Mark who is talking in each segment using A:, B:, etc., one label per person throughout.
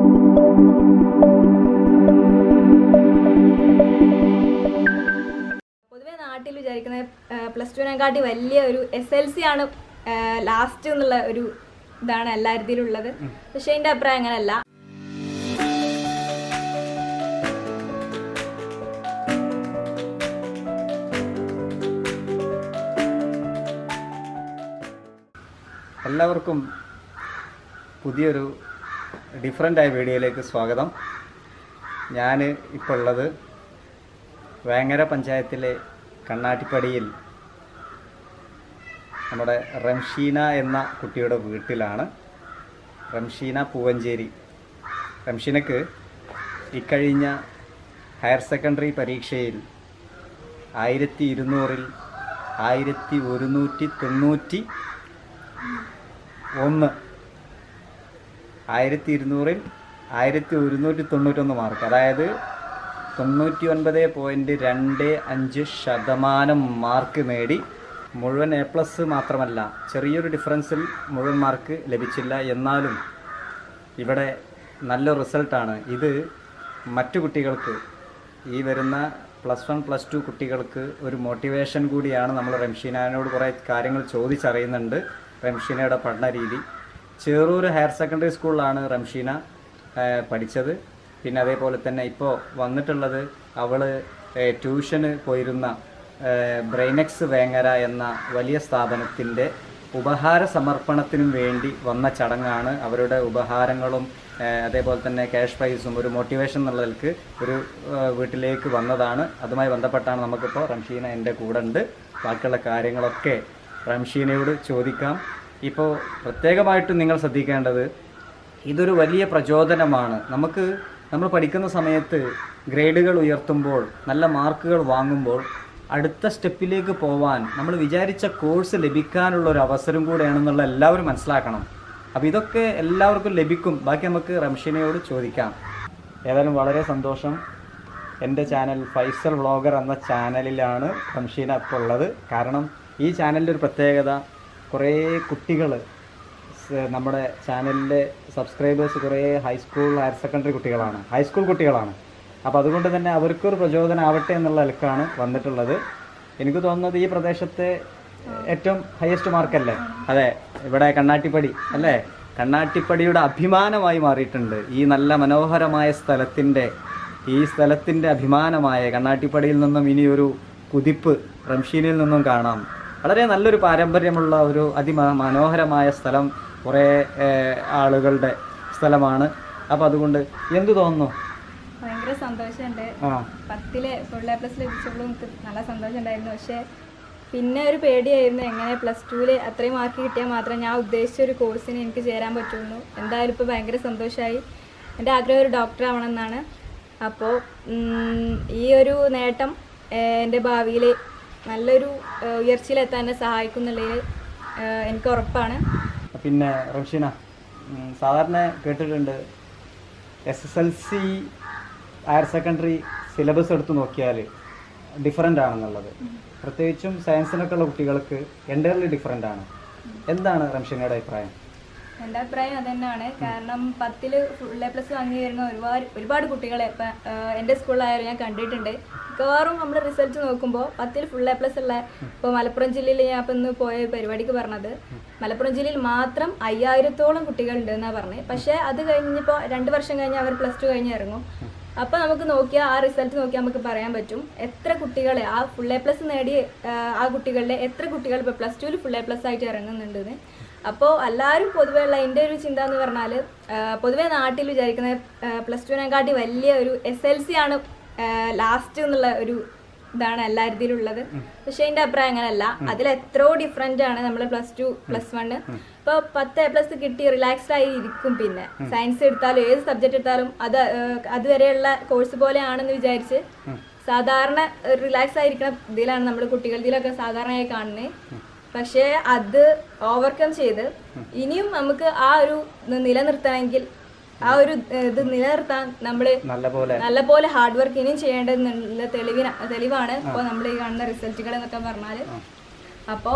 A: പൊതുവെ നാട്ടിൽ വിചാരിക്കുന്നത് പ്ലസ് ടുവിനെക്കാട്ടി വലിയ ഒരു എസ് എൽ സി ആണ് ലാസ്റ്റ് എന്നുള്ള ഒരു ഇതാണ് എല്ലാവരുടെയും ഉള്ളത് പക്ഷെ എൻ്റെ അഭിപ്രായം അങ്ങനെയല്ല
B: എല്ലാവർക്കും പുതിയൊരു ഡിഫറെൻ്റായ വീഡിയോയിലേക്ക് സ്വാഗതം ഞാൻ ഇപ്പോൾ ഉള്ളത് വേങ്ങര പഞ്ചായത്തിലെ കണ്ണാട്ടിപ്പടിയിൽ നമ്മുടെ റംഷീന എന്ന കുട്ടിയുടെ വീട്ടിലാണ് റംഷീന പൂവഞ്ചേരി റംഷീനക്ക് ഇക്കഴിഞ്ഞ ഹയർ സെക്കൻഡറി പരീക്ഷയിൽ ആയിരത്തി ഇരുന്നൂറിൽ ആയിരത്തി ഒരുന്നൂറ്റി തൊണ്ണൂറ്റി ഒന്ന് ആയിരത്തി ഇരുന്നൂറിൽ ആയിരത്തി ഒരുന്നൂറ്റി തൊണ്ണൂറ്റൊന്ന് മാർക്ക് അതായത് തൊണ്ണൂറ്റി ഒൻപത് പോയിൻറ്റ് രണ്ട് അഞ്ച് ശതമാനം മാർക്ക് നേടി മുഴുവൻ എ പ്ലസ് മാത്രമല്ല ചെറിയൊരു ഡിഫറൻസിൽ മുഴുവൻ മാർക്ക് ലഭിച്ചില്ല എന്നാലും ഇവിടെ നല്ല റിസൾട്ടാണ് ഇത് മറ്റു കുട്ടികൾക്ക് ഈ വരുന്ന പ്ലസ് വൺ പ്ലസ് ടു കുട്ടികൾക്ക് ഒരു മോട്ടിവേഷൻ കൂടിയാണ് നമ്മൾ റംഷീനോട് കുറേ കാര്യങ്ങൾ ചോദിച്ചറിയുന്നുണ്ട് റംഷീനയുടെ പഠന രീതി ചേറൂർ ഹയർ സെക്കൻഡറി സ്കൂളിലാണ് റംഷീന ആ, പഠിച്ചത് പിന്നെ അതേപോലെ തന്നെ ഇപ്പോൾ വന്നിട്ടുള്ളത് അവൾ ട്യൂഷന് പോയിരുന്ന ബ്രെയിനെക്സ് വേങ്ങര എന്ന വലിയ സ്ഥാപനത്തിൻ്റെ ഉപഹാര സമർപ്പണത്തിനും വേണ്ടി വന്ന ചടങ്ങാണ് അവരുടെ ഉപഹാരങ്ങളും ഏഹ് അതേപോലെ തന്നെ ക്യാഷ് പ്രൈസും ഒരു മോട്ടിവേഷൻ എന്നുള്ള നിലക്ക് ഒരു ഏഹ് വീട്ടിലേക്ക് വന്നതാണ് അതുമായി ബന്ധപ്പെട്ടാണ് നമുക്കിപ്പോൾ റംഷീന എൻ്റെ കൂടെ ഉണ്ട് ബാക്കിയുള്ള കാര്യങ്ങളൊക്കെ റംഷീനയോട് ചോദിക്കാം ഇപ്പോൾ പ്രത്യേകമായിട്ടും നിങ്ങൾ ശ്രദ്ധിക്കേണ്ടത് ഇതൊരു വലിയ പ്രചോദനമാണ് നമുക്ക് നമ്മൾ പഠിക്കുന്ന സമയത്ത് ഗ്രേഡുകൾ ഉയർത്തുമ്പോൾ നല്ല മാർക്കുകൾ വാങ്ങുമ്പോൾ അടുത്ത സ്റ്റെപ്പിലേക്ക് പോവാൻ നമ്മൾ വിചാരിച്ച കോഴ്സ് ലഭിക്കാനുള്ള ഒരു അവസരം കൂടെയാണെന്നുള്ള എല്ലാവരും മനസ്സിലാക്കണം അപ്പോൾ ഇതൊക്കെ എല്ലാവർക്കും ലഭിക്കും ബാക്കി നമുക്ക് റംഷീനയോട് ചോദിക്കാം ഏതായാലും വളരെ സന്തോഷം എൻ്റെ ചാനൽ ഫൈസൽ വ്ളോഗർ എന്ന ചാനലിലാണ് റംഷീന ഇപ്പോൾ ഉള്ളത് കാരണം ഈ ചാനലിൻ്റെ ഒരു പ്രത്യേകത കുറേ കുട്ടികൾ സ് നമ്മുടെ ചാനലിലെ സബ്സ്ക്രൈബേഴ്സ് കുറേ ഹൈസ്കൂൾ ഹയർ സെക്കൻഡറി കുട്ടികളാണ് ഹൈസ്കൂൾ കുട്ടികളാണ് അപ്പോൾ അതുകൊണ്ട് തന്നെ അവർക്കൊരു പ്രചോദനം ആവട്ടെ എന്നുള്ള നിലക്കാണ് വന്നിട്ടുള്ളത് എനിക്ക് തോന്നുന്നത് ഈ പ്രദേശത്തെ ഏറ്റവും ഹയസ്റ്റ് മാർക്കല്ലേ അതെ ഇവിടെ കണ്ണാട്ടിപ്പടി അല്ലേ കണ്ണാട്ടിപ്പടിയുടെ അഭിമാനമായി മാറിയിട്ടുണ്ട് ഈ നല്ല മനോഹരമായ സ്ഥലത്തിൻ്റെ ഈ സ്ഥലത്തിൻ്റെ അഭിമാനമായ കണ്ണാട്ടിപ്പടിയിൽ നിന്നും ഇനി ഒരു കുതിപ്പ് റംഷീനിൽ നിന്നും കാണാം വളരെ നല്ലൊരു പാരമ്പര്യമുള്ള ഒരു അതിമ മനോഹരമായ സ്ഥലം കുറേ ഏഹ്, ആളുകളുടെ സ്ഥലമാണ് അപ്പോൾ അതുകൊണ്ട് എന്തു തോന്നുന്നു
A: ഭയങ്കര സന്തോഷമുണ്ട്
B: ആ
A: പത്തില് ഫുൾ എ പ്ലസ് ലഭിച്ചപ്പോൾ നമുക്ക് നല്ല സന്തോഷം ഉണ്ടായിരുന്നു പക്ഷേ പിന്നെ ഒരു പേടിയായിരുന്നു എങ്ങനെ പ്ലസ് ടുവിൽ അത്രയും മാർക്ക് കിട്ടിയാൽ മാത്രമേ ഞാൻ ഉദ്ദേശിച്ച ഒരു കോഴ്സിന് എനിക്ക് ചേരാൻ പറ്റുള്ളൂ എന്തായാലും ഇപ്പോൾ ഭയങ്കര സന്തോഷമായി എൻ്റെ ആഗ്രഹം ഒരു ഡോക്ടർ ആവണം എന്നാണ് അപ്പോൾ ഈ ഒരു നേട്ടം ഏഹ്, എൻ്റെ ഭാവിയിൽ നല്ലൊരു ഏഹ്, ഉയർച്ചയിലെത്താൻ എന്നെ സഹായിക്കും എന്നുള്ളതിൽ ഏഹ്, എനിക്ക് ഉറപ്പാണ്
B: പിന്നെ റംഷീന ഉം, സാധാരണ കേട്ടിട്ടുണ്ട് S S L C higher secondary syllabus എടുത്ത് നോക്കിയാൽ ഡിഫറൻ്റ് ആണെന്നുള്ളത് പ്രത്യേകിച്ചും സയൻസിനൊക്കെ ഉള്ള കുട്ടികൾക്ക് എൻ്റയർലി ഡിഫറൻ്റ് ആണ് എന്താണ് റംഷീനയുടെ അഭിപ്രായം
A: എൻ്റെ അഭിപ്രായം അതന്നെയാണ് കാരണം പത്തില് ഫുൾ എ പ്ലസ് വാങ്ങി വരുന്ന ഒരുപാട് ഒരുപാട് കുട്ടികളെ ഇപ്പം എൻ്റെ സ്കൂളിലായാലും ഞാൻ കണ്ടിട്ടുണ്ട് മിക്കവാറും നമ്മൾ റിസൾട്ട് നോക്കുമ്പോൾ പത്തിൽ ഫുൾ എ പ്ലസ് ഉള്ള ഇപ്പോൾ മലപ്പുറം ജില്ലയിൽ ഞാൻ ഇപ്പം ഇന്ന് പോയ പരിപാടിക്ക് പറഞ്ഞത് മലപ്പുറം ജില്ലയിൽ മാത്രം അയ്യായിരത്തോളം കുട്ടികളുണ്ട് എന്നാണ് പറഞ്ഞത് പക്ഷേ അത് കഴിഞ്ഞപ്പോൾ രണ്ട് വർഷം കഴിഞ്ഞ് അവർ പ്ലസ് ടു കഴിഞ്ഞ് ഇറങ്ങും അപ്പോൾ നമുക്ക് നോക്കിയാൽ ആ റിസൾട്ട് നോക്കിയാൽ നമുക്ക് പറയാൻ പറ്റും എത്ര കുട്ടികളെ ആ ഫുൾ എ പ്ലസ് നേടി ആ കുട്ടികളുടെ എത്ര കുട്ടികൾ ഇപ്പോൾ പ്ലസ് ടുവിൽ ഫുൾ എ പ്ലസ് ആയിട്ട് ഇറങ്ങുന്നുണ്ടെന്ന് അപ്പോൾ എല്ലാവരും പൊതുവെ ഉള്ള എൻ്റെ ഒരു ചിന്ത എന്ന് പറഞ്ഞാൽ പൊതുവെ നാട്ടിൽ വിചാരിക്കുന്നത് പ്ലസ് ടുവിനെക്കാട്ടി വലിയ ഒരു എസ് എൽ സി ആണ് ലാസ്റ്റ് എന്നുള്ള ഒരു ഇതാണ് എല്ലാവരുടെയും ഉള്ളത് പക്ഷെ എൻ്റെ അഭിപ്രായം അങ്ങനെയല്ല അതിൽ എത്രയോ ഡിഫറെൻ്റ് ആണ് നമ്മൾ പ്ലസ് ടു പ്ലസ് വണ്ണ് ഇപ്പോൾ പത്ത് എ പ്ലസ് കിട്ടി റിലാക്സ്ഡ് ആയി ഇരിക്കും പിന്നെ സയൻസ് എടുത്താലും ഏത് സബ്ജക്റ്റ് എടുത്താലും അത് ഏഹ്, അതുവരെയുള്ള കോഴ്സ് പോലെയാണെന്ന് വിചാരിച്ച് സാധാരണ റിലാക്സ് ആയിരിക്കുന്ന ഇതിലാണ് നമ്മൾ കുട്ടികൾ ഇതിലൊക്കെ സാധാരണയായി കാണുന്നത് പക്ഷേ അത് ഓവർകം ചെയ്ത് ഇനിയും നമുക്ക് ആ ഒരു ഇത് നിലനിർത്തണമെങ്കിൽ ആ ഒരു ഏഹ്, ഇത് നിലനിർത്താൻ നമ്മൾ
B: നല്ല പോലെ
A: നല്ലപോലെ ഹാർഡ് വർക്ക് ഇനിയും ചെയ്യേണ്ടതെന്നുള്ള തെളിവിന തെളിവാണ് ഇപ്പോൾ നമ്മൾ ഈ കാണുന്ന റിസൾട്ടുകൾ എന്നൊക്കെ പറഞ്ഞാൽ അപ്പോൾ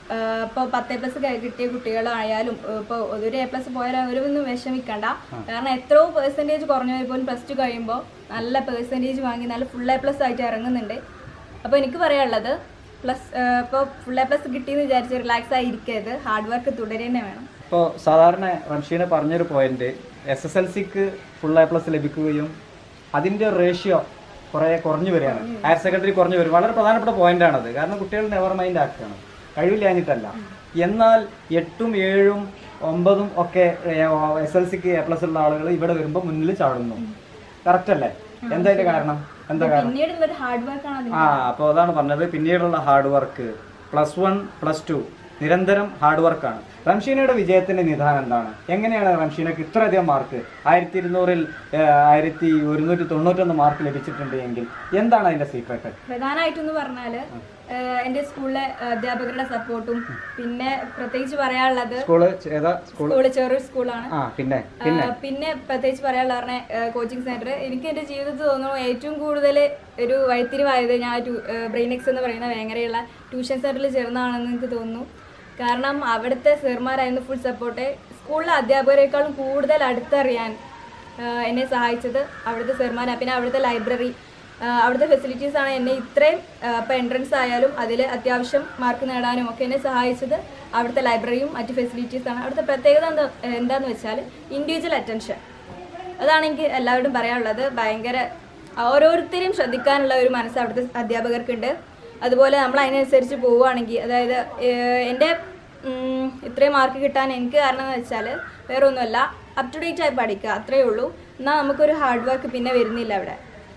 A: ഇപ്പോൾ പത്ത് എ പ്ലസ് കിട്ടിയ കുട്ടികളായാലും ഇപ്പോൾ ഒരു എ പ്ലസ് പോയാൽ അവരൊന്നും വിഷമിക്കണ്ട കാരണം എത്രയോ പെർസെൻറ്റേജ് കുറഞ്ഞവർ പോലും പ്ലസ് ടു കഴിയുമ്പോൾ നല്ല പെർസെൻറ്റേജ് വാങ്ങി നല്ല ഫുൾ എ പ്ലസ് ആയിട്ട് ഇറങ്ങുന്നുണ്ട് അപ്പോൾ എനിക്ക് പറയാനുള്ളത് പ്ലസ് ഇപ്പോൾ ഫുൾ എ പ്ലസ് കിട്ടിയെന്ന് വിചാരിച്ച് റിലാക്സ് ആയി ഇരിക്കരുത് ഹാർഡ് വർക്ക് തുടരുക തന്നെ വേണം
B: ഇപ്പോൾ സാധാരണ റംഷീന പറഞ്ഞൊരു പോയിന്റ് എസ് എസ് എൽ സിക്ക് ഫുൾ എ പ്ലസ് ലഭിക്കുകയും അതിൻ്റെ റേഷ്യോ കുറേ കുറഞ്ഞു വരികയാണ് ഹയർ സെക്കൻഡറി കുറഞ്ഞു വരും വളരെ പ്രധാനപ്പെട്ട പോയിന്റ് ആണത് കാരണം കുട്ടികൾ നെവർ മൈൻഡ് ആക്കുകയാണ് കഴിവില്ലാഞ്ഞിട്ടല്ല എന്നാൽ എട്ടും ഏഴും ഒമ്പതും ഒക്കെ എസ് എൽ സിക്ക് എ പ്ലസ് ഉള്ള ആളുകൾ ഇവിടെ വരുമ്പോൾ മുന്നിൽ ചാടുന്നു കറക്റ്റ് അല്ലേ എന്താ അതിന്റെ കാരണം എന്താ കാരണം
A: പിന്നീടുള്ള ഒരു ഹാർഡ് വർക്കാണ് അതിന്
B: ആ അപ്പോൾ അതാണ് പറഞ്ഞത് പിന്നീടുള്ള hard work plus one plus two നിരന്തരം ഹാർഡ് വർക്കാണ് റംഷീനയുടെ വിജയത്തിന്റെ നിധാനം എന്താണ് എങ്ങനെയാണ് റംഷീനക്ക് ഇത്രയധികം മാർക്ക് ആയിരത്തി ഇരുന്നൂറിൽ ആയിരത്തി ഒരുന്നൂറ്റി തൊണ്ണൂറ്റൊന്ന് മാർക്ക് ലഭിച്ചിട്ടുണ്ട് എങ്കിൽ എന്താണ് അതിന്റെ സീക്രട്ട്
A: പ്രധാനമായിട്ടെന്ന് പറഞ്ഞാൽ എൻ്റെ സ്കൂളിലെ അധ്യാപകരുടെ സപ്പോർട്ടും പിന്നെ പ്രത്യേകിച്ച് പറയാനുള്ളത്
B: സ്കൂള് ഏതാ സ്കൂൾ
A: സ്കൂള് ചെറിയൊരു സ്കൂളാണ്
B: ആ പിന്നെ
A: ആ, പിന്നെ പ്രത്യേകിച്ച് പറയാനുള്ള പറഞ്ഞ കോച്ചിങ് സെന്റർ എനിക്ക് എൻ്റെ ജീവിതത്തിൽ തോന്നുന്നു ഏറ്റവും കൂടുതൽ ഒരു വഴിത്തിരിവായത് ഞാൻ ബ്രെയിൻ എക്സ് എന്ന് പറയുന്ന വേങ്ങരയുള്ള ട്യൂഷൻ സെന്ററിൽ ചേർന്നതാണെന്ന് എനിക്ക് തോന്നുന്നു കാരണം അവിടുത്തെ സെർമാരായിരുന്നു ഫുൾ സപ്പോർട്ട് സ്കൂളിലെ അധ്യാപകരെക്കാളും കൂടുതൽ അടുത്തറിയാൻ ആ, എന്നെ സഹായിച്ചത് അവിടുത്തെ സെർമാരാണ് പിന്നെ അവിടുത്തെ ലൈബ്രറി അവിടുത്തെ ഫെസിലിറ്റീസ് ആണ് എന്നെ ഇത്രയും ഇപ്പോൾ എൻട്രൻസ് ആയാലും അതിൽ അത്യാവശ്യം മാർക്ക് നേടാനും ഒക്കെ എന്നെ സഹായിച്ചത് അവിടുത്തെ ലൈബ്രറിയും മറ്റ് ഫെസിലിറ്റീസ് ആണ് അവിടുത്തെ പ്രത്യേകത എന്താ എന്താന്ന് വെച്ചാൽ ഇൻഡിവിജ്വൽ അറ്റൻഷൻ അതാണ് എനിക്ക് എല്ലാവരോടും പറയാനുള്ളത് ഭയങ്കര ഓരോരുത്തരെയും ശ്രദ്ധിക്കാനുള്ള ഒരു മനസ്സ് അവിടുത്തെ അധ്യാപകർക്കുണ്ട് അതുപോലെ നമ്മൾ അതിനനുസരിച്ച് പോവുകയാണെങ്കിൽ അതായത് ഏഹ്, എൻ്റെ ഉം, ഇത്രയും മാർക്ക് കിട്ടാൻ എനിക്ക് കാരണം എന്ന് വെച്ചാൽ വേറെ ഒന്നുമല്ല അപ് ടു ഡേറ്റ് ആയി പഠിക്കുക അത്രയേ ഉള്ളൂ എന്നാൽ നമുക്കൊരു ഹാർഡ് വർക്ക് പിന്നെ വരുന്നില്ല അവിടെ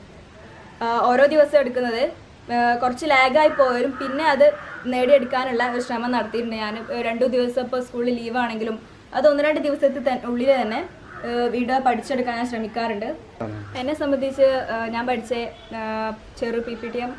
A: ആഹ് ഓരോ ദിവസം എടുക്കുന്നത് ആഹ് കുറച്ച് ലാഗായി പോയാലും പിന്നെ അത് നേടിയെടുക്കാനുള്ള ഒരു ശ്രമം നടത്തിയിട്ടുണ്ട് ഞാൻ ഏഹ് രണ്ടു ദിവസം ഇപ്പോൾ സ്കൂളിൽ ലീവാണെങ്കിലും അത് ഒന്ന് രണ്ട് ദിവസത്തിൽ തന്നെ ഉള്ളിൽ തന്നെ ഏഹ് വീട് പഠിച്ചെടുക്കാൻ ഞാൻ ശ്രമിക്കാറുണ്ട് എന്നെ സംബന്ധിച്ച് ആഹ് ഞാൻ പഠിച്ച ആഹ് ചെറു പി പി ടി എം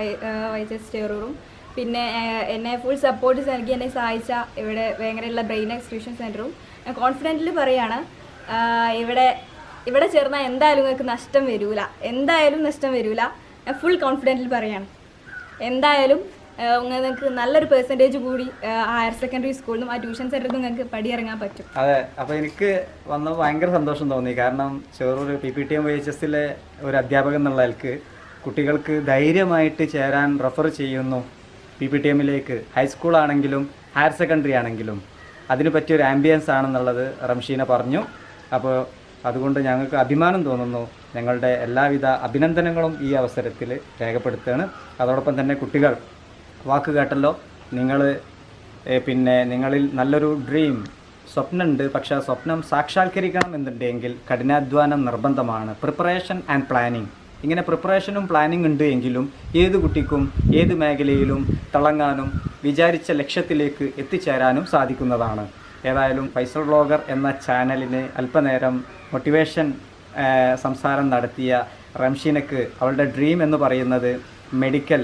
A: വൈജസ് ചെറൂറും പിന്നെ ആഹ് എന്നെ ഫുൾ സപ്പോർട്ട് നൽകി എന്നെ സഹായിച്ച ഇവിടെ വേങ്ങരയുള്ള ബ്രെയിൻ എക്സ്ക്രീഷൻ സെൻറ്ററും ഞാൻ കോൺഫിഡൻ്റിൽ പറയാണ് ആഹ് ഇവിടെ ഇവിടെ ചേർന്നാൽ എന്തായാലും നിങ്ങൾക്ക് നഷ്ടം വരൂല എന്തായാലും നഷ്ടം വരൂല ഞാൻ ഫുൾ കോൺഫിഡൻറ്റിൽ പറയാണ് എന്തായാലും ആഹ് നിങ്ങൾക്ക് നല്ലൊരു പെർസെൻറ്റേജ് കൂടി ആഹ് ഹയർ സെക്കൻഡറി സ്കൂളിൽ നിന്നും ആ ട്യൂഷൻ സെൻറ്ററിൽ നിന്നും നിങ്ങൾക്ക് പടിയിറങ്ങാൻ പറ്റും
B: അതെ അപ്പൊ എനിക്ക് വന്ന ഭയങ്കര സന്തോഷം തോന്നി കാരണം Cheroor P P T M Y H എസിലെ ഒരു അധ്യാപകൻ എന്നുള്ള നിലക്ക് കുട്ടികൾക്ക് ധൈര്യമായിട്ട് ചേരാൻ റെഫർ ചെയ്യുന്നു പി പി ടി എമ്മിലേക്ക് ഹൈസ്കൂൾ ആണെങ്കിലും ഹയർ സെക്കൻഡറി ആണെങ്കിലും അതിന് പറ്റിയൊരു ആംബിയൻസ് ആണെന്നുള്ളത് റംഷീന പറഞ്ഞു അപ്പോൾ അതുകൊണ്ട് ഞങ്ങൾക്ക് അഭിമാനം തോന്നുന്നു ഞങ്ങളുടെ എല്ലാവിധ അഭിനന്ദനങ്ങളും ഈ അവസരത്തിൽ രേഖപ്പെടുത്തുകയാണ് അതോടൊപ്പം തന്നെ കുട്ടികൾ വാക്ക് കേട്ടല്ലോ നിങ്ങൾ പിന്നെ നിങ്ങളിൽ നല്ലൊരു ഡ്രീം സ്വപ്നമുണ്ട് പക്ഷെ ആ സ്വപ്നം സാക്ഷാത്കരിക്കണം എന്നുണ്ടെങ്കിൽ കഠിനാധ്വാനം നിർബന്ധമാണ് പ്രിപ്പറേഷൻ ആൻഡ് പ്ലാനിങ് ഇങ്ങനെ പ്രിപ്പറേഷനും പ്ലാനിങ് ഉണ്ട് എങ്കിലും ഏത് കുട്ടിക്കും ഏത് മേഖലയിലും തിളങ്ങാനും വിചാരിച്ച ലക്ഷ്യത്തിലേക്ക് എത്തിച്ചേരാനും സാധിക്കുന്നതാണ് ഏതായാലും ഫൈസൽ വ്ളോഗർ എന്ന ചാനലിന് അല്പനേരം മോട്ടിവേഷൻ സംസാരം നടത്തിയ റംഷീനക്ക് അവളുടെ ഡ്രീം എന്ന് പറയുന്നത് മെഡിക്കൽ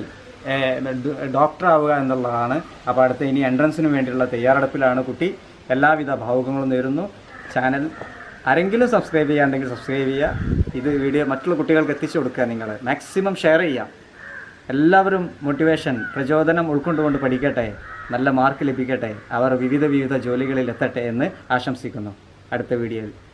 B: ഡോക്ടർ ആവുക എന്നുള്ളതാണ് അപ്പോൾ അടുത്ത ഇനി എൻട്രൻസിന് വേണ്ടിയുള്ള തയ്യാറെടുപ്പിലാണ് കുട്ടി എല്ലാവിധ ഭാവുകങ്ങളും നേരുന്നു ചാനൽ ആരെങ്കിലും സബ്സ്ക്രൈബ് ചെയ്യാണ്ടെങ്കിൽ സബ്സ്ക്രൈബ് ചെയ്യുക ഇത് വീഡിയോ മറ്റുള്ള കുട്ടികൾക്ക് എത്തിച്ചു കൊടുക്കുക നിങ്ങൾ മാക്സിമം ഷെയർ ചെയ്യുക എല്ലാവരും മോട്ടിവേഷൻ പ്രചോദനം ഉൾക്കൊണ്ടുകൊണ്ട് പഠിക്കട്ടെ നല്ല മാർക്ക് ലഭിക്കട്ടെ അവർ വിവിധ വിവിധ ജോലികളിൽ എത്തട്ടെ എന്ന് ആശംസിക്കുന്നു അടുത്ത വീഡിയോയിൽ